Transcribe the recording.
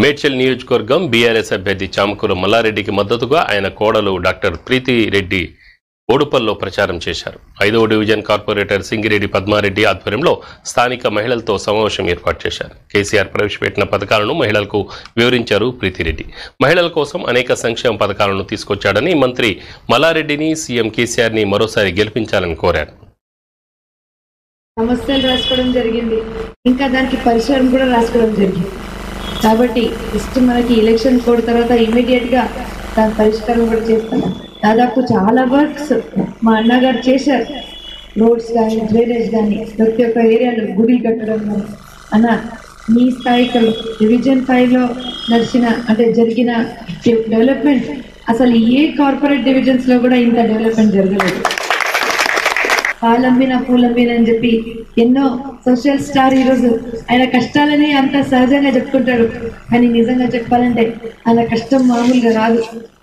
మేడ్చల్ నియోజకవర్గం బీఆర్ఎస్ అభ్యర్థి చామకూరు మల్లారెడ్డికి మద్దతుగా ఆయన కోడలు డాక్టర్ ప్రీతి రెడ్డి ఓడుపల్లో ప్రచారం చేశారు ఐదవ డివిజన్ కార్పొరేటర్ సింగిరెడ్డి పద్మారెడ్డి ఆధ్వర్యంలో స్థానిక మహిళలతో సమావేశం ఏర్పాటు చేశారు కేసీఆర్ ప్రవేశపెట్టిన పథకాలను మహిళలకు వివరించారు ప్రీతిరెడ్డి మహిళల కోసం అనేక సంక్షేమ పథకాలను తీసుకొచ్చాడని మంత్రి మల్లారెడ్డిని సీఎం కేసీఆర్ని మరోసారి గెలిపించాలని కోరారు సమస్యలు రాసుకోవడం జరిగింది ఇంకా దానికి పరిష్కారం కూడా రాసుకోవడం జరిగింది కాబట్టి జస్ట్ మనకి ఎలక్షన్ కోడ్ తర్వాత ఇమీడియట్ గా దాని పరిష్కారం కూడా చేస్తాం దాదాపు చాలా వర్క్స్ మా అన్నగారు చేశారు రోడ్స్ కానీ డ్రైనేజ్ కానీ ప్రతి ఒక్క ఏరియాలో గుడి కట్టడం కానీ అన్న మీ స్థాయిలో డివిజన్ ఫైవ్లో నడిచిన అంటే జరిగిన డెవలప్మెంట్ అసలు ఏ కార్పొరేట్ డివిజన్స్ లో కూడా ఇంత డెవలప్మెంట్ జరగలేదు పాలమ్మిన పూలమ్మిన అని చెప్పి ఎన్నో సోషల్ స్టార్ ఈరోజు ఆయన కష్టాలని అంత సహజంగా చెప్పుకుంటాడు కానీ నిజంగా చెప్పాలంటే ఆయన కష్టం మామూలుగా రాదు